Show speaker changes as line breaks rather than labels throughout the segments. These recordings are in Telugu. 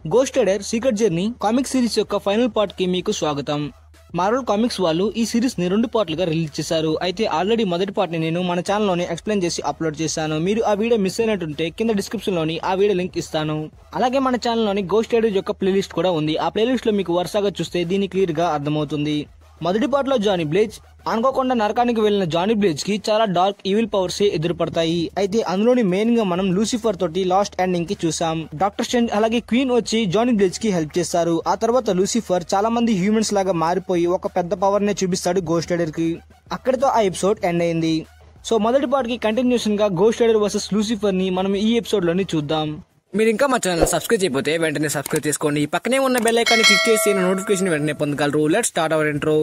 గోస్టెడర్ సీక్రెట్ జర్నీ కామిక్ సిరీస్ యొక్క ఫైనల్ పార్ట్ కి మీకు స్వాగతం మార్వల్ కామిక్స్ వాళ్ళు ఈ సిరీస్ ని రెండు పార్ట్లుగా రిలీజ్ చేశారు అయితే ఆల్రెడీ మొదటి పార్ట్ ని నేను మన ఛానల్ లోనే ఎక్స్ప్లెయిన్ చేసి అప్లోడ్ చేశాను మీరు ఆ వీడియో మిస్ అయినట్టుంటే కింద డిస్క్రిప్షన్ లోని ఆ వీడియో లింక్ ఇస్తాను అలాగే మన ఛానల్ లోని గోస్ట్ యొక్క ప్లేలిస్ట్ కూడా ఉంది ఆ ప్లేలిస్ట్ లో మీకు వరుసగా చూస్తే దీని క్లియర్ గా అర్థమవుతుంది మొదటి పార్ట్ లో జానీ బ్లేజ్ అనుకోకుండా నరకానికి వెళ్లిన జానీ బ్లేజ్ కి చాలా డార్క్ ఈవిల్ పవర్స్ ఎదురుపడతాయి అయితే అందులోని మెయిన్ గా మనం లూసిఫర్ తోటి లాస్ట్ ఎండింగ్ కి చూసాం డాక్టర్ స్ట్రేంజ్ అలాగే క్వీన్ వచ్చి జానీ బ్లేజ్ కి హెల్ప్ చేస్తారు ఆ తర్వాత లూసిఫర్ చాలా మంది హ్యూమన్స్ లాగా మారిపోయి ఒక పెద్ద పవర్ నే చూపిస్తాడు గోస్ట్ రైడర్ కి అక్కడితో ఆ ఎపిసోడ్ ఎండ్ అయింది సో మొదటి పార్ట్ కి కంటిన్యూషన్ గా గోస్ట్ రైడర్ వర్సెస్ లూసిఫర్ ని మనం ఈ ఎపిసోడ్ లోని చూద్దాం మీరు ఇంకా మా ఛానల్ సబ్స్క్రైబ్ చేయకపోతే వెంటనే సబ్స్క్రైబ్ చేసుకోండి పక్కనే ఉన్న బెల్ ఐకాన్ క్లిక్ చేసి నోటిఫికేషన్ వెంటనే పొందగలరు let start our intro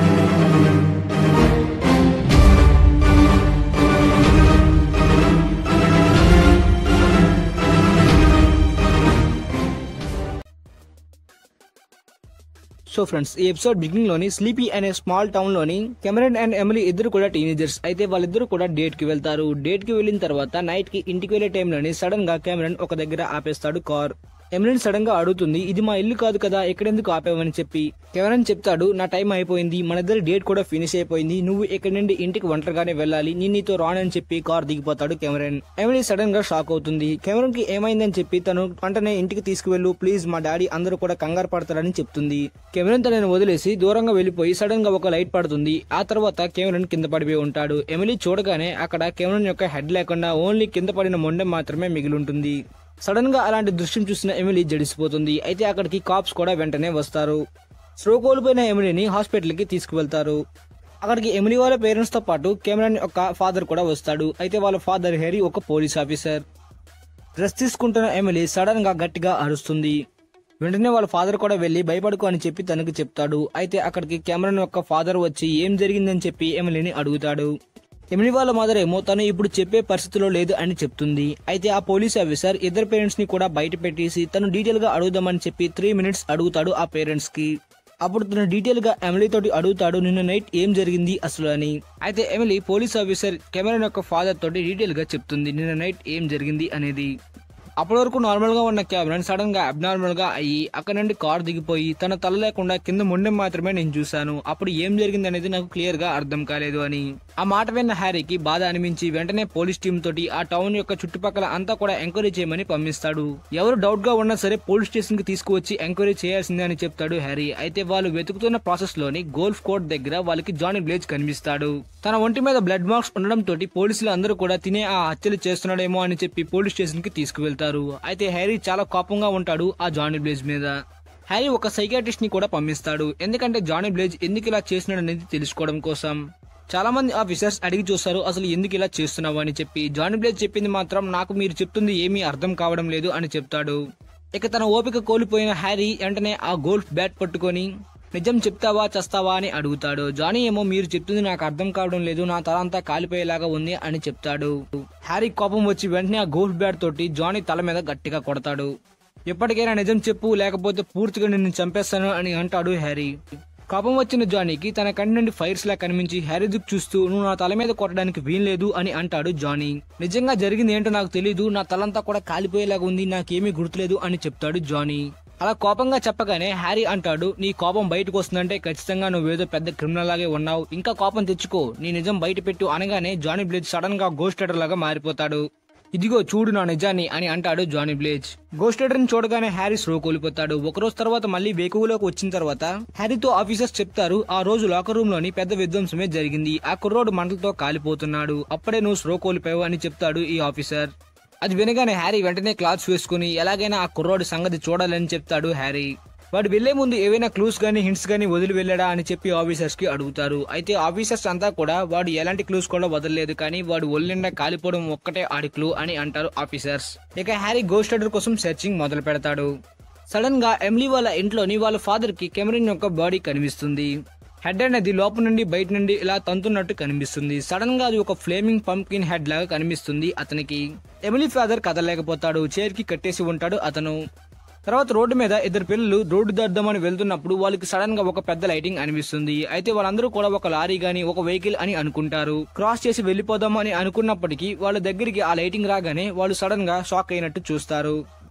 so friends ఈ ఎపిసోడ్ బిగినింగ్ లోని స్లీపీ అనే స్మాల్ టౌన్ లోని కెమెరన్ అండ్ ఎమిలీ ఇద్దరు కూడా టీనేజర్స్ అయితే వాళ్ళిద్దరు కూడా డేట్ కి వెళ్తారు డేట్ కి వెళ్ళిన తర్వాత నైట్ కి ఇంటికి వెళ్లే టైంలోని సడన్ గా కెమెరన్ ఒక దగ్గర ఆపేస్తాడు కార్ ఎమిలిన్ సడన్ గా అడుగుతుంది ఇది మా ఇల్లు కాదు కదా ఎక్కడెందుకు ఆపావని చెప్పి కెమెరన్ చెప్తాడు నా టైం అయిపోయింది మన ఇద్దరు డేట్ కూడా ఫినిష్ అయిపోయింది నువ్వు ఇక్కడి నుండి ఇంటికి ఒంటరిగానే వెళ్ళాలి నేను నీతో రానని చెప్పి కార్ దిగిపోతాడు కెమెరన్ ఎమిలీ సడన్ గా షాక్ అవుతుంది కెమెరన్ కి ఏమైందని చెప్పి తను వెంటనే ఇంటికి తీసుకువెళ్ళు ప్లీజ్ మా డాడీ అందరూ కూడా కంగారు పడతారని చెప్తుంది కెమెరన్ తనని వదిలేసి దూరంగా వెళ్లిపోయి సడన్ గా ఒక లైట్ పడుతుంది ఆ తర్వాత కెమెరన్ కింద పడిపోయి ఉంటాడు ఎమిలీ చూడగానే అక్కడ కెమెరన్ యొక్క హెడ్ లేకుండా ఓన్లీ కింద పడిన మొండెం మాత్రమే మిగిలి ఉంటుంది సడన్ గా అలాంటి దృశ్యం చూసిన ఎమిలీ జడిసిపోతుంది అయితే అక్కడికి కాప్స్ కూడా వెంటనే వస్తారు స్లో కోల్పోయిన ఎమిలీని హాస్పిటల్ కి తీసుకువెళ్తారు అక్కడికి ఎమిలీ వాళ్ళ పేరెంట్స్ తో పాటు కెమెరాన్ యొక్క ఫాదర్ కూడా వస్తాడు అయితే వాళ్ళ ఫాదర్ హెరీ ఒక పోలీస్ ఆఫీసర్ డ్రెస్ తీసుకుంటున్న ఎమిలీ సడన్ గా గట్టిగా అరుస్తుంది వెంటనే వాళ్ళ ఫాదర్ కూడా వెళ్లి భయపడుకో అని చెప్పి తనకు చెప్తాడు అయితే అక్కడికి కెమెరాన్ యొక్క ఫాదర్ వచ్చి ఏం జరిగిందని చెప్పి ఎమిలీని అడుగుతాడు ఎమిలీ వాళ్ళ మదర్ ఏమో తను ఇప్పుడు చెప్పే పరిస్థితిలో లేదు అని చెప్తుంది అయితే ఆ పోలీస్ ఆఫీసర్ ఇద్దరు పేరెంట్స్ ని కూడా బయట పెట్టేసి తను డీటెయిల్ గా అడుగుదామని చెప్పి త్రీ మినిట్స్ అడుగుతాడు ఆ పేరెంట్స్ కి అప్పుడు తను డీటెయిల్ గా ఎమిలీ తోటి అడుగుతాడు నిన్న నైట్ ఏం జరిగింది అసలు అని అయితే ఎమిలీ పోలీస్ ఆఫీసర్ కెమెరాన్ యొక్క ఫాదర్ తోటి డీటెయిల్ గా చెప్తుంది నిన్న నైట్ ఏం జరిగింది అనేది అప్పటి వరకు నార్మల్ గా ఉన్న కెమెరాన్ సడన్ గా అబ్నార్మల్ గా అయ్యి అక్కడ నుండి కార్ దిగిపోయి తన తల లేకుండా కింద మొండెం మాత్రమే నేను చూశాను అప్పుడు ఏం జరిగింది అనేది నాకు క్లియర్ గా అర్థం కాలేదు అని ఆ మాట విన్న హ్యారీకి బాధ అనిపించి వెంటనే పోలీస్ టీం తోటి ఆ టౌన్ యొక్క చుట్టుపక్కల అంతా కూడా ఎంక్వైరీ చేయమని పంపిస్తాడు ఎవరు డౌట్ గా ఉన్నా సరే పోలీస్ స్టేషన్ కి తీసుకువచ్చి ఎంక్వైరీ చేయాల్సిందే అని చెప్తాడు హ్యారీ అయితే వాళ్ళు వెతుకుతున్న ప్రాసెస్ లోని గోల్ఫ్ కోర్ట్ దగ్గర వాళ్ళకి జానీ బ్లేజ్ కనిపిస్తాడు తన ఒంటి మీద బ్లడ్ మార్క్స్ ఉండడం తోటి పోలీసులు అందరూ కూడా తినే ఆ హత్యలు చేస్తున్నాడేమో అని చెప్పి పోలీస్ స్టేషన్ కి తీసుకువెళ్తారు అయితే హ్యారీ చాలా కోపంగా ఉంటాడు ఆ జానీ బ్లేజ్ మీద హ్యారీ ఒక సైకాట్రిస్ట్ ని కూడా పంపిస్తాడు ఎందుకంటే జానీ బ్లేజ్ ఎందుకు ఇలా చేస్తున్నాడనేది తెలుసుకోవడం కోసం చాలా మంది ఆఫీసర్స్ అడిగి చూస్తారు అసలు ఎందుకు ఇలా చేస్తున్నావు అని చెప్పి జానీ బ్లేజ్ చెప్పింది మాత్రం నాకు మీరు చెప్తుంది ఏమీ అర్థం కావడం లేదు అని చెప్తాడు ఇక తన ఓపిక కోల్పోయిన హ్యారీ వెంటనే ఆ గోల్ఫ్ బ్యాట్ పట్టుకొని నిజం చెప్తావా చస్తావా అని అడుగుతాడు జానీ ఏమో మీరు చెప్తుంది నాకు అర్థం కావడం లేదు నా తల అంతా కాలిపోయేలాగా ఉంది అని చెప్తాడు హ్యారీ కోపం వచ్చి వెంటనే ఆ గోల్ఫ్ బ్యాట్ తోటి జానీ తల మీద గట్టిగా కొడతాడు ఎప్పటికైనా నిజం చెప్పు లేకపోతే పూర్తిగా నిన్ను చంపేస్తాను అని అంటాడు హ్యారీ కోపం వచ్చిన జానీకి తన కంటి నుండి ఫైర్స్ లా కనిపించి హ్యారీ దుక్ చూస్తూ నువ్వు నా తల మీద కొట్టడానికి వీల్లేదు అని అంటాడు జానీ నిజంగా జరిగింది ఏంటో నాకు తెలీదు నా తలంతా కూడా కాలిపోయేలాగా ఉంది నాకేమీ గుర్తులేదు అని చెప్తాడు జానీ అలా కోపంగా చెప్పగానే హ్యారీ అంటాడు నీ కోపం బయటకు వస్తుందంటే ఖచ్చితంగా నువ్వేదో పెద్ద క్రిమినల్ లాగే ఉన్నావు ఇంకా కోపం తెచ్చుకో నీ నిజం బయట పెట్టు అనగానే జానీ బ్లేజ్ సడన్ గా గోస్ట్ రైడర్ లాగా మారిపోతాడు ఇదిగో చూడు నా నిజాన్ని అని అంటాడు జానీ బ్లేజ్ గోస్ట్ రైడర్ ని చూడగానే హ్యారీ స్లో కోల్పోతాడు ఒక రోజు తర్వాత మళ్ళీ వేకువలోకి వచ్చిన తర్వాత హ్యారీతో ఆఫీసర్స్ చెప్తారు ఆ రోజు లాకర్ రూమ్ లోని పెద్ద విధ్వంసమే జరిగింది ఆ కుర్రోడు మంటలతో కాలిపోతున్నాడు అప్పుడే నువ్వు స్లో కోల్పోయావు అని చెప్తాడు ఈ ఆఫీసర్ అది వినగానే హ్యారీ వెంటనే క్లాత్స్ వేసుకుని ఎలాగైనా ఆ కుర్రోడి సంగతి చూడాలని చెప్తాడు హ్యారీ వాడు వెళ్లే ముందు ఏవైనా క్లూస్ గానీ హింట్స్ గానీ వదిలి వెళ్ళాడా అని చెప్పి ఆఫీసర్స్ కి అడుగుతారు అయితే ఆఫీసర్స్ అంతా కూడా వాడు ఎలాంటి క్లూస్ కూడా వదలలేదు కానీ వాడు ఒళ్ళిండా కాలిపోవడం ఒక్కటే ఆడి క్లూ అని అంటారు ఆఫీసర్స్ ఇక హ్యారీ గోస్ట్ రైడర్ కోసం సెర్చింగ్ మొదలు పెడతాడు సడన్ గా ఎమ్లీ వాళ్ళ ఇంట్లోని వాళ్ళ ఫాదర్ కి కెమెరిన్ యొక్క బాడీ కనిపిస్తుంది హెడ్ అనేది లోపల నుండి బయట నుండి ఇలా తంతున్నట్టు కనిపిస్తుంది సడన్ గా అది ఒక ఫ్లేమింగ్ పంప్కిన్ హెడ్ లాగా కనిపిస్తుంది అతనికి ఎమిలీ ఫాదర్ కదలేకపోతాడు చైర్ కి కట్టేసి ఉంటాడు అతను తర్వాత రోడ్డు మీద ఇద్దరు పిల్లలు రోడ్డు దాటుదామని వెళ్తున్నప్పుడు వాళ్ళకి సడన్ గా ఒక పెద్ద లైటింగ్ అనిపిస్తుంది అయితే వాళ్ళందరూ కూడా ఒక లారీ గాని ఒక వెహికల్ అని అనుకుంటారు క్రాస్ చేసి వెళ్లిపోదాం అని అనుకున్నప్పటికీ వాళ్ళ దగ్గరికి ఆ లైటింగ్ రాగానే వాళ్ళు సడన్ గా షాక్ అయినట్టు చూస్తారు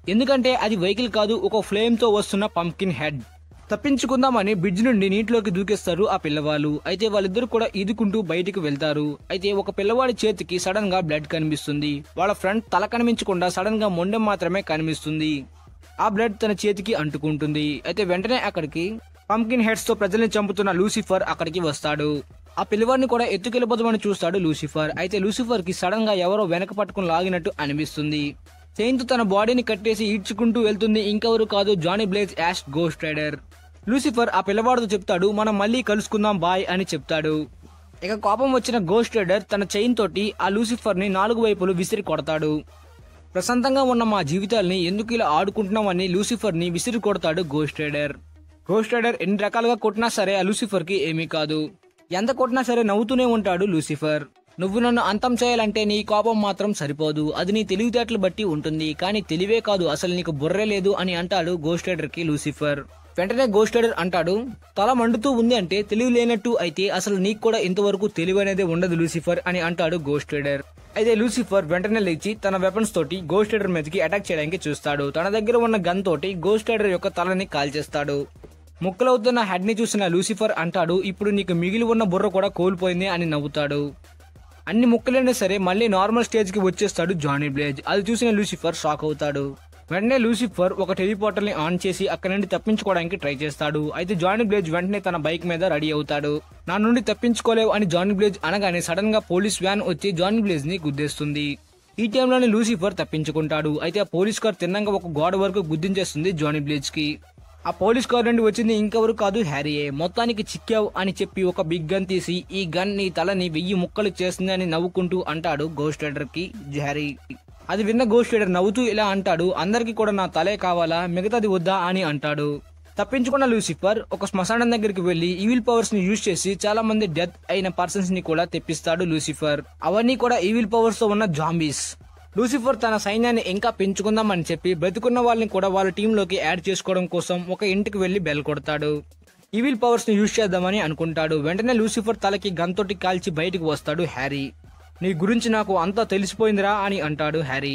ఎందుకంటే అది వెహికల్ కాదు ఒక ఫ్లేమ్ తో వస్తున్న పంకిన్ హెడ్ తప్పించుకుందామని బ్రిడ్జ్ నుండి నీటిలోకి దూకేస్తారు ఆ పిల్లవాళ్ళు అయితే వాళ్ళిద్దరు కూడా ఈదుకుంటూ బయటికి వెళ్తారు అయితే ఒక పిల్లవాడి చేతికి సడన్ గా బ్లడ్ కనిపిస్తుంది వాళ్ళ ఫ్రంట్ తల కనిపించకుండా సడన్ గా మొండెం మాత్రమే కనిపిస్తుంది ఆ బ్లడ్ తన చేతికి అంటుకుంటుంది అయితే వెంటనే అక్కడికి పంకిన్ హెడ్స్ తో ప్రజల్ని చంపుతున్న లూసిఫర్ అక్కడికి వస్తాడు ఆ పిల్లవాడిని కూడా ఎత్తుకెళ్ళిపోదామని చూస్తాడు లూసిఫర్ అయితే లూసిఫర్ కి సడన్ గా ఎవరో వెనక పట్టుకుని లాగినట్టు అనిపిస్తుంది చైన్ తో తన బాడీని కట్టేసి ఈడ్చుకుంటూ వెళ్తుంది ఇంకెవరు కాదు Johnny Blaze as Ghost Rider Lucifer ఆ పిల్లవాడితో చెప్తాడు మనం మళ్ళీ కలుసుకుందాం బాయ్ అని చెప్తాడు ఇక కోపం వచ్చిన గోస్ట్ రైడర్ తన చైన్ తోటి ఆ లూసిఫర్ ని నాలుగు వైపులు విసిరి కొడతాడు ప్రశాంతంగా ఉన్న మా జీవితాల్ని ఎందుకు ఇలా ఆడుకుంటున్నామని లూసిఫర్ ని విసిరి కొడతాడు గోస్ట్ రైడర్ గోస్ట్ రైడర్ ఎన్ని రకాలుగా కొట్టినా సరే ఆ లూసిఫర్ కి ఏమీ కాదు ఎంత కొట్టినా సరే నవ్వుతూనే ఉంటాడు లూసిఫర్ నువ్వు నన్ను అంతం చేయాలంటే నీ కోపం మాత్రం సరిపోదు అది నీ తెలివితేటలు బట్టి ఉంటుంది కానీ తెలివే కాదు అసలు నీకు బుర్రే లేదు అని అంటాడు గోస్ట్ రైడర్ కి లూసిఫర్ వెంటనే గోస్ట్ రైడర్ అంటాడు తల మండుతూ ఉంది అంటే తెలివి లేనట్టు అయితే అసలు నీకు కూడా ఇంతవరకు తెలివి అనేది ఉండదు లూసిఫర్ అని అంటాడు గోస్ట్ రైడర్ అయితే లూసిఫర్ వెంటనే లేచి తన వెపన్స్ తోటి గోస్ట్ రైడర్ మీదకి అటాక్ చేయడానికి చూస్తాడు తన దగ్గర ఉన్న గన్ తోటి గోస్ట్ రైడర్ యొక్క తలని కాల్చేస్తాడు ముక్కలవుతున్న హెడ్ ని చూసిన లూసిఫర్ అంటాడు ఇప్పుడు నీకు మిగిలి ఉన్న బుర్ర కూడా కోల్పోయింది అని నవ్వుతాడు అన్ని ముక్కలైనా సరే మళ్ళీ నార్మల్ స్టేజ్ కి వచ్చేస్తాడు జానీ బ్లేజ్ అది చూసిన లూసిఫర్ షాక్ అవుతాడు వెంటనే లూసిఫర్ ఒక టెలిపోర్టర్ ని ఆన్ చేసి అక్కడి నుండి తప్పించుకోవడానికి ట్రై చేస్తాడు అయితే జానీ బ్లేజ్ వెంటనే తన బైక్ మీద రెడీ అవుతాడు నా నుండి తప్పించుకోలేవు అని జానీ బ్లేజ్ అనగానే సడన్ గా పోలీస్ వ్యాన్ వచ్చి జానీ బ్లేజ్ ని గుద్దేస్తుంది ఈ టైంలోనే లూసిఫర్ తప్పించుకుంటాడు అయితే ఆ పోలీస్ కార్ తిన్నంగా ఒక గోడ వరకు గుద్దించేస్తుంది జానీ బ్లేజ్ కి ఆ పోలీస్ కార్ నుండి వచ్చింది ఇంకెవరు కాదు హ్యారీయే మొత్తానికి చిక్కావు అని చెప్పి ఒక బిగ్ గన్ తీసి ఈ గన్ నీ తలని వెయ్యి ముక్కలు చేస్తుంది అని నవ్వుకుంటూ అంటాడు గోస్ట్ రైడర్ కి హ్యారీ అది విన్న గోస్ట్ రైడర్ నవ్వుతూ ఇలా అంటాడు అందరికి కూడా నా తలే కావాలా మిగతాది వద్దా అని అంటాడు తప్పించుకున్న లూసిఫర్ ఒక శ్మశానం దగ్గరికి వెళ్లి ఈవిల్ పవర్స్ ని యూజ్ చేసి చాలా మంది డెత్ అయిన పర్సన్స్ ని కూడా తెప్పిస్తాడు లూసిఫర్ అవన్నీ కూడా ఈవిల్ పవర్స్ తో ఉన్న జాంబీస్ లూసిఫర్ తన సైన్యాన్ని ఇంకా పెంచుకుందామని చెప్పి బ్రతికున్న వాళ్ళని కూడా వాళ్ళ టీంలోకి యాడ్ చేసుకోవడం కోసం ఒక ఇంటికి వెళ్లి బెల్ కొడతాడు ఈవిల్ పవర్స్ ని యూజ్ చేద్దామని అనుకుంటాడు వెంటనే లూసిఫర్ తలకి గన్ తోటి కాల్చి బయటికి వస్తాడు హ్యారీ నీ గురించి నాకు అంతా తెలిసిపోయిందిరా అని అంటాడు హ్యారీ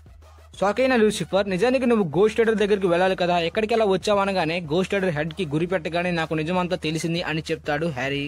షాకైన లూసిఫర్ నిజానికి నువ్వు గోస్ట్ రైడర్ దగ్గరికి వెళ్ళాలి కదా ఎక్కడికి ఎలా వచ్చావనగానే గోస్ట్ రైడర్ హెడ్ కి గురి పెట్టగానే నాకు నిజమంతా తెలిసింది అని చెప్తాడు హ్యారీ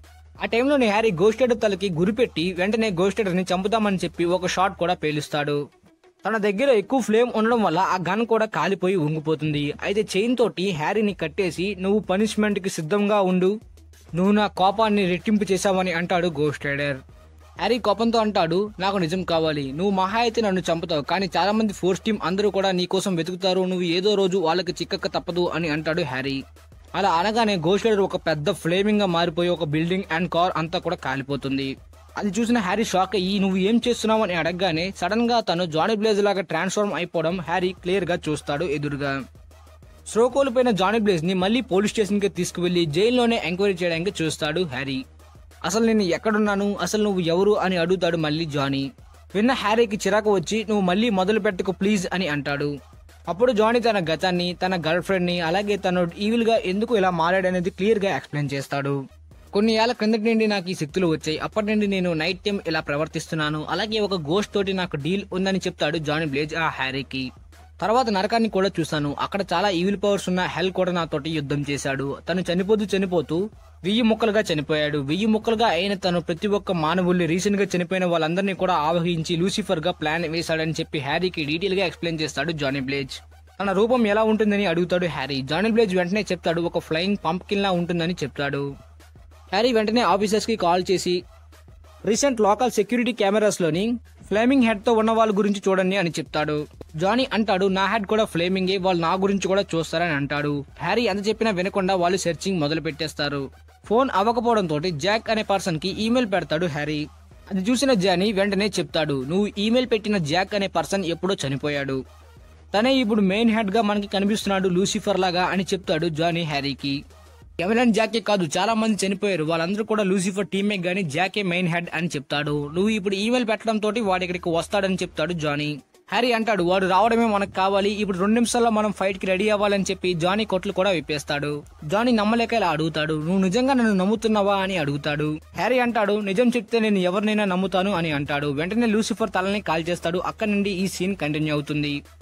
ఆ టైంలోనే హ్యారీ గోస్ట్ రైడర్ తలకి గురిపెట్టి వెంటనే గోస్ట్ రైడర్ ని చంపుతామని చెప్పి ఒక షాట్ కూడా పేలుస్తాడు తన దగ్గర ఎక్కువ ఫ్లేమ్ ఉండడం వల్ల ఆ గన్ కూడా కాలిపోయి ఉంగిపోతుంది అయితే చైన్ తోటి హ్యారీని కట్టేసి నువ్వు పనిష్మెంట్ కి సిద్ధంగా ఉండు నువ్వు నా కోపాన్ని రెట్టింపు చేశావని అంటాడు గోస్ట్ రైడర్ హ్యారీ కోపంతో అంటాడు నాకు నిజం కావాలి నువ్వు మహా అయితే నన్ను చంపుతావు కానీ చాలా మంది ఫోర్స్ టీం అందరూ కూడా నీ కోసం వెతుకుతారు నువ్వు ఏదో రోజు వాళ్ళకి చిక్కక్క తప్పదు అని అంటాడు హ్యారీ అలా అనగానే గోస్ట్ రైడర్ ఒక పెద్ద ఫ్లేమింగ్ గా మారిపోయి ఒక బిల్డింగ్ అండ్ కార్ అంతా కూడా కాలిపోతుంది అది చూసిన హ్యారీ షాక్ అయ్యి నువ్వు ఏం చేస్తున్నావు అని అడగగానే సడన్ గా తను జానీ బ్లేజ్ లాగా ట్రాన్స్ఫార్మ్ అయిపోవడం హ్యారీ క్లియర్ గా చూస్తాడు ఎదురుగా స్ట్రో కోల్పోయిన జానీ బ్లేజ్ ని మళ్ళీ పోలీస్ స్టేషన్ కి తీసుకువెళ్లి జైల్లోనే ఎంక్వైరీ చేయడానికి చూస్తాడు హ్యారీ అసలు నేను ఎక్కడున్నాను అసలు నువ్వు ఎవరు అని అడుగుతాడు మళ్ళీ జానీ విన్న హ్యారీకి చిరాకు వచ్చి నువ్వు మళ్ళీ మొదలు పెట్టుకో ప్లీజ్ అని అంటాడు అప్పుడు జానీ తన గతాన్ని తన గర్ల్ ఫ్రెండ్ ని అలాగే తను ఈవిల్ గా ఎందుకు ఇలా మారాడనేది క్లియర్ గా ఎక్స్ప్లెయిన్ చేస్తాడు కొన్ని ఏళ్ల క్రిందటి నుండి నాకు ఈ శక్తులు వచ్చాయి అప్పటి నుండి నేను నైట్ టైం ఇలా ప్రవర్తిస్తున్నాను అలాగే ఒక గోస్ట్ తోటి నాకు డీల్ ఉందని చెప్తాడు జానీ బ్లేజ్ ఆ హ్యారీకి తర్వాత నరకాన్ని కూడా చూశాను అక్కడ చాలా ఈవిల్ పవర్స్ ఉన్న హెల్ కూడా నాతోటి యుద్ధం చేశాడు తను చనిపోతూ చనిపోతూ వెయ్యి ముక్కలుగా చనిపోయాడు వెయ్యి ముక్కలుగా అయిన తను ప్రతి ఒక్క మానవుల్ని రీసెంట్ గా చనిపోయిన వాళ్ళందరినీ కూడా ఆవహించి లూసిఫర్ గా ప్లాన్ వేశాడని చెప్పి హ్యారీకి డీటెయిల్ గా ఎక్స్ప్లెయిన్ చేస్తాడు జానీ బ్లేజ్ తన రూపం ఎలా ఉంటుందని అడుగుతాడు హ్యారీ జానీ బ్లేజ్ వెంటనే చెప్తాడు ఒక ఫ్లయింగ్ పంప్కిన్ లా ఉంటుందని చెప్తాడు హ్యారీ వెంటనే ఆఫీసర్స్ కి కాల్ చేసి రీసెంట్ లోకల్ సెక్యూరిటీ కెమెరాస్ లోని ఫ్లేమింగ్ హెడ్ తో ఉన్న వాళ్ళ గురించి చూడండి అని చెప్తాడు జానీ అంటాడు నా హెడ్ కూడా ఫ్లేమింగే వాళ్ళు నా గురించి కూడా చూస్తారని అంటాడు హ్యారీ ఎంత చెప్పినా వినకుండా వాళ్ళు సెర్చింగ్ మొదలు పెట్టేస్తారు ఫోన్ అవ్వకపోవడంతో జాక్ అనే పర్సన్ కి ఈమెయిల్ పెడతాడు హ్యారీ అది చూసిన జానీ వెంటనే చెప్తాడు నువ్వు ఈమెయిల్ పెట్టిన జాక్ అనే పర్సన్ ఎప్పుడో చనిపోయాడు తనే ఇప్పుడు మెయిన్ హెడ్ గా మనకి కనిపిస్తున్నాడు లూసిఫర్ లాగా అని చెప్తాడు జానీ హ్యారీకి ఎవరైనా జాకే కాదు చాలా మంది చనిపోయారు వాళ్ళందరూ కూడా లూసిఫర్ టీమే గానీ జాకే మెయిన్ హెడ్ అని చెప్తాడు నువ్వు ఇప్పుడు ఈమెయిల్ పెట్టడం తోటి వాడు ఇక్కడికి వస్తాడని చెప్తాడు జానీ హ్యారీ అంటాడు వాడు రావడమే మనకు కావాలి ఇప్పుడు రెండు నిమిషాల్లో మనం ఫైట్ కి రెడీ అవ్వాలని చెప్పి జానీ కొట్లు కూడా విప్పేస్తాడు జానీ నమ్మలేక ఇలా అడుగుతాడు నువ్వు నిజంగా నన్ను నమ్ముతున్నావా అని అడుగుతాడు హ్యారీ అంటాడు నిజం చెప్తే నేను ఎవరినైనా నమ్ముతాను అని అంటాడు వెంటనే లూసిఫర్ తలని కాల్ చేస్తాడు అక్కడి నుండి ఈ సీన్ కంటిన్యూ అవుతుంది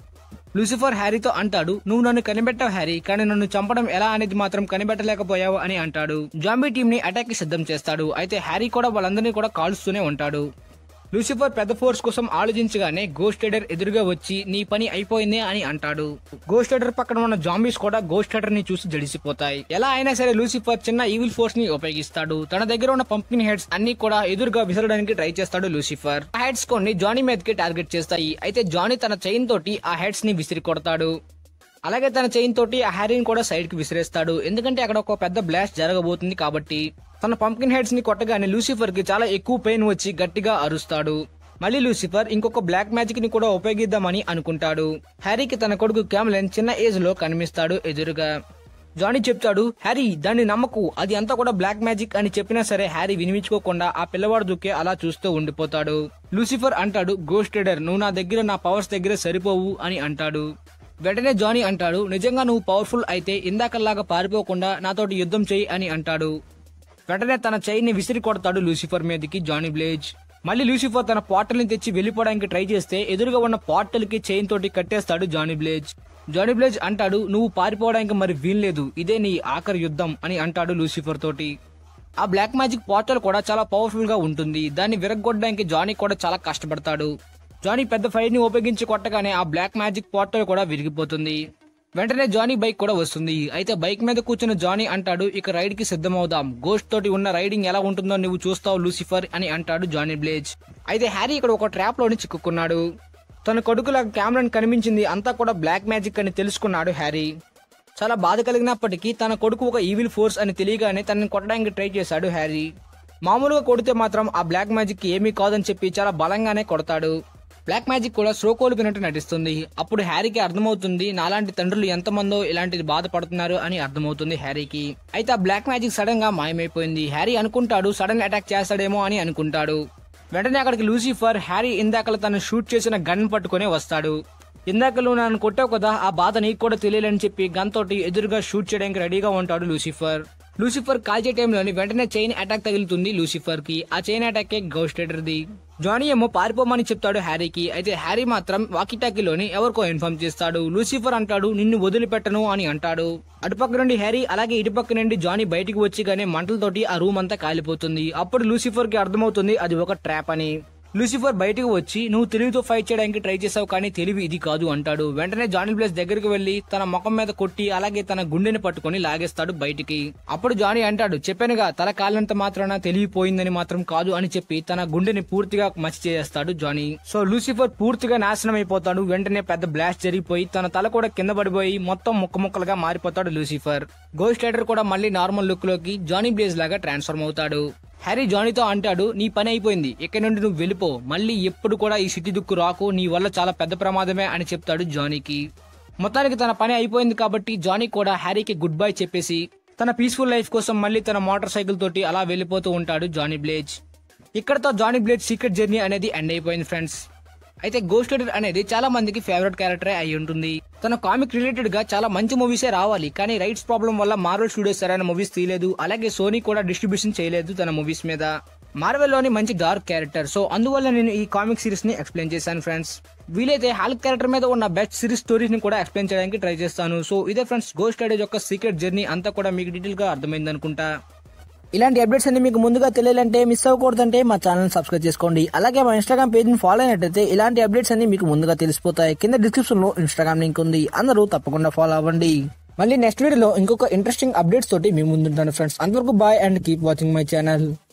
లూసిఫర్ హ్యారీతో అంటాడు నువ్వు నన్ను కనిపెట్టావు హ్యారీ కానీ నన్ను చంపడం ఎలా అనేది మాత్రం కనిపెట్టలేకపోయావు అని అంటాడు జాంబీ టీం ని అటాక్ కి సిద్ధం చేస్తాడు అయితే హ్యారీ కూడా వాళ్ళందరినీ కూడా కాల్స్తూనే ఉంటాడు లూసిఫర్ పెద్ద ఫోర్స్ కోసం ఆలోచించగానే గోస్ట్ రైడర్ ఎదురుగా వచ్చి నీ పని అయిపోయింది అని అంటాడు గోస్ట్ రైడర్ పక్కన ఉన్న జాంబీస్ కూడా గోస్ట్ రైడర్ ని చూసి జడిసిపోతాయి ఎలా అయినా సరే లూసిఫర్ చిన్న ఈవిల్ ఫోర్స్ ని ఉపయోగిస్తాడు తన దగ్గర ఉన్న పంపిన్ హెడ్స్ అన్ని కూడా ఎదురుగా విసరడానికి ట్రై చేస్తాడు లూసిఫర్ ఆ హెడ్స్ కొన్ని జానీ మీదకి టార్గెట్ చేస్తాయి అయితే జానీ తన చైన్ తోటి ఆ హెడ్స్ ని విసిరి కొడతాడు అలాగే తన చైన్ తోటి ఆ హ్యారీని కూడా సైడ్ కి విసిరేస్తాడు ఎందుకంటే అక్కడ ఒక పెద్ద బ్లాస్ట్ జరగబోతుంది కాబట్టి తన పంకిన్ హెడ్స్ ని కొట్టగానే లూసిఫర్ కి చాలా ఎక్కువ పెయిన్ వచ్చి గట్టిగా అరుస్తాడు మళ్ళీ లూసిఫర్ ఇంకొక బ్లాక్ మ్యాజిక్ ని కూడా ఉపయోగిద్దామని అనుకుంటాడు హ్యారీకి తన కొడుకు క్యామ్లెన్ చిన్న ఏజ్ లో కనిపిస్తాడు ఎదురుగా జానీ చెప్తాడు హ్యారీ దాన్ని నమ్మకు అది అంతా కూడా బ్లాక్ మ్యాజిక్ అని చెప్పినా సరే హ్యారీ వినిపించుకోకుండా ఆ పిల్లవాడు దుక్కే అలా చూస్తూ ఉండిపోతాడు లూసిఫర్ అంటాడు గోస్ట్ రైడర్ నువ్వు నా దగ్గర నా పవర్స్ దగ్గర సరిపోవు అని అంటాడు వెంటనే జానీ అంటాడు నిజంగా నువ్వు పవర్ఫుల్ అయితే ఇందాకల్లాగా పారిపోకుండా నాతోటి యుద్ధం చెయ్యి అని అంటాడు వెంటనే తన చైన్ని విసిరి కొడతాడు లూసిఫర్ మీదకి జానీ బ్లేజ్ మళ్ళీ లూసిఫర్ తన పాటల్ని తెచ్చి వెళ్ళిపోవడానికి ట్రై చేస్తే ఎదురుగా ఉన్న పాటల్ కి చైన్ తోటి కట్టేస్తాడు జానీ బ్లేజ్ జానీ బ్లేజ్ అంటాడు నువ్వు పారిపోవడానికి మరి వీల్లేదు ఇదే నీ ఆఖరి యుద్ధం అని అంటాడు లూసిఫర్ తోటి ఆ బ్లాక్ మ్యాజిక్ పోర్టల్ కూడా చాలా పవర్ఫుల్ గా ఉంటుంది దాన్ని విరగొట్టడానికి జానీ కూడా చాలా కష్టపడతాడు జానీ పెద్ద ఫైర్ ని ఉపయోగించి కొట్టగానే ఆ బ్లాక్ మ్యాజిక్ పోర్టల్ కూడా విరిగిపోతుంది వెంటనే జానీ బైక్ కూడా వస్తుంది అయితే బైక్ మీద కూర్చున్న జానీ అంటాడు ఇక రైడ్ కి సిద్ధమవుదాం గోస్ట్ తోటి ఉన్న రైడింగ్ ఎలా ఉంటుందో నువ్వు చూస్తావు లూసిఫర్ అని అంటాడు జానీ బ్లేజ్ అయితే హ్యారీ ఇక్కడ ఒక ట్రాప్ లోని చిక్కుకున్నాడు తన కొడుకుల కెమెరాన్ కనిపించింది అంతా కూడా బ్లాక్ మ్యాజిక్ అని తెలుసుకున్నాడు హ్యారీ చాలా బాధ కలిగినప్పటికీ తన కొడుకు ఒక ఈవిల్ ఫోర్స్ అని తెలియగానే తనని కొట్టడానికి ట్రై చేశాడు హ్యారీ మామూలుగా కొడితే మాత్రం ఆ బ్లాక్ మ్యాజిక్ ఏమీ కాదని చెప్పి చాలా బలంగానే కొడతాడు బ్లాక్ మ్యాజిక్ కూడా స్లో కోల్పోయినట్టు నటిస్తుంది అప్పుడు హ్యారీకి అర్థమవుతుంది నాలాంటి తండ్రులు ఎంతమందో ఇలాంటిది బాధపడుతున్నారు అని అర్థమవుతుంది హ్యారీకి అయితే ఆ బ్లాక్ మ్యాజిక్ సడన్ గా మాయమైపోయింది హ్యారీ అనుకుంటాడు సడన్ అటాక్ చేస్తాడేమో అని అనుకుంటాడు వెంటనే అక్కడికి లూసిఫర్ హ్యారీ ఇందాకల తను షూట్ చేసిన గన్ పట్టుకునే వస్తాడు ఇందాక నువ్వు నన్ను కొట్టావు కదా ఆ బాధ నీకు కూడా తెలియాలని చెప్పి గన్ తోటి ఎదురుగా షూట్ చేయడానికి రెడీగా ఉంటాడు లూసిఫర్ లూసిఫర్ కాల్చే టైంలోని వెంటనే చైన్ అటాక్ తగులుతుంది లూసిఫర్ కి ఆ చైన్ అటాక్ గౌస్ట్ రైడర్ది జానీ ఏమో పారిపోమని చెప్తాడు హ్యారీకి అయితే హ్యారీ మాత్రం వాకిటాకీలోని ఎవరికో ఇన్ఫార్మ్ చేస్తాడు లూసిఫర్ అంటాడు నిన్ను వదిలిపెట్టను అని అంటాడు అటుపక్క నుండి హ్యారీ అలాగే ఇటుపక్క నుండి జానీ బయటికి వచ్చి మంటలతోటి ఆ రూమ్ అంతా కాలిపోతుంది అప్పుడు లూసిఫర్ కి అర్థమవుతుంది అది ఒక ట్రాప్ అని లూసిఫర్ బయటకు వచ్చి నువ్వు తెలివితో ఫైట్ చేయడానికి ట్రై చేసావు కానీ తెలివి ఇది కాదు అంటాడు వెంటనే జానీ ప్లేస్ దగ్గరికి వెళ్లి తన ముఖం మీద కొట్టి అలాగే తన గుండెని పట్టుకొని లాగేస్తాడు బయటికి అప్పుడు జానీ అంటాడు చెప్పానుగా తల కాలినంత మాత్రాన తెలివిపోయిందని మాత్రం కాదు అని చెప్పి తన గుండెని పూర్తిగా మచ్చి చేస్తాడు జానీ సో లూసిఫర్ పూర్తిగా నాశనం అయిపోతాడు వెంటనే పెద్ద బ్లాస్ట్ జరిగిపోయి తన తల కూడా కింద పడిపోయి మొత్తం ముక్క ముక్కలుగా మారిపోతాడు లూసిఫర్ గోస్ట్ రైడర్ కూడా మళ్ళీ నార్మల్ లుక్ లోకి జానీ బ్లేజ్ లాగా ట్రాన్స్ఫార్మ్ అవుతాడు హ్యారీ జానీతో అంటాడు నీ పని అయిపోయింది ఇక్కడ నుండి నువ్వు వెళ్ళిపో మళ్ళీ ఎప్పుడు కూడా ఈ సిటీ దుక్కు రాకు నీ వల్ల చాలా పెద్ద ప్రమాదమే అని చెప్తాడు జానీకి మొత్తానికి తన పని అయిపోయింది కాబట్టి జానీ కూడా హ్యారీకి గుడ్ బై చెప్పేసి తన పీస్ఫుల్ లైఫ్ కోసం మళ్ళీ తన మోటార్ సైకిల్ తోటి అలా వెళ్ళిపోతూ ఉంటాడు జానీ బ్లేజ్ ఇక్కడతో జానీ బ్లేజ్ సీక్రెట్ జర్నీ అనేది ఎండ్ అయిపోయింది ఫ్రెండ్స్ అయితే గోస్ట్ రైడర్ అనేది చాలా మందికి ఫేవరెట్ క్యారెక్టర్ అయి ఉంటుంది తన కామిక్ రిలేటెడ్ గా చాలా మంచి మూవీసే రావాలి కానీ రైట్స్ ప్రాబ్లం వల్ల మార్వెల్ స్టూడియోస్ సరైన మూవీస్ తీయలేదు అలాగే సోనీ కూడా డిస్ట్రిబ్యూషన్ చేయలేదు తన మూవీస్ మీద మార్వెల్ లోని మంచి డార్క్ క్యారెక్టర్ సో అందువల్ల నేను ఈ కామిక్ సిరీస్ ని ఎక్స్ప్లెయిన్ చేశాను ఫ్రెండ్స్ వీలైతే హాల్క్ క్యారెక్టర్ మీద ఉన్న బెస్ట్ సిరీస్ స్టోరీస్ ని కూడా ఎక్స్ప్లెయిన్ చేయడానికి ట్రై చేస్తాను సో ఇదే ఫ్రెండ్స్ గోస్ట్ రైడర్ యొక్క సీక్రెట్ జర్నీ అంతా కూడా మీకు డీటెయిల్ గా అర్థమైంది అనుకుంటా
ఇలాంటి అప్డేట్స్ అన్ని మీకు ముందుగా తెలియాలంటే మిస్ అవ్వకూడదంటే మా ఛానల్ సబ్స్క్రైబ్ చేసుకోండి అలాగే మా ఇన్స్టాగ్రామ్ పేజ్ ని ఫాలో అయినట్టయితే ఇలాంటి అప్డేట్స్ అన్ని మీకు ముందుగా తెలిసిపోతాయి కింద డిస్క్రిప్షన్ లో ఇన్స్టాగ్రామ్ లింక్ ఉంది అందరూ తప్పకుండా ఫాలో అవ్వండి మళ్ళీ నెక్స్ట్ వీడియోలో ఇంకొక ఇంట్రెస్టింగ్ అప్డేట్స్ తోటి మీ ముందుంటాను ఫ్రెండ్స్ అంతవరకు bye and keep watching my channel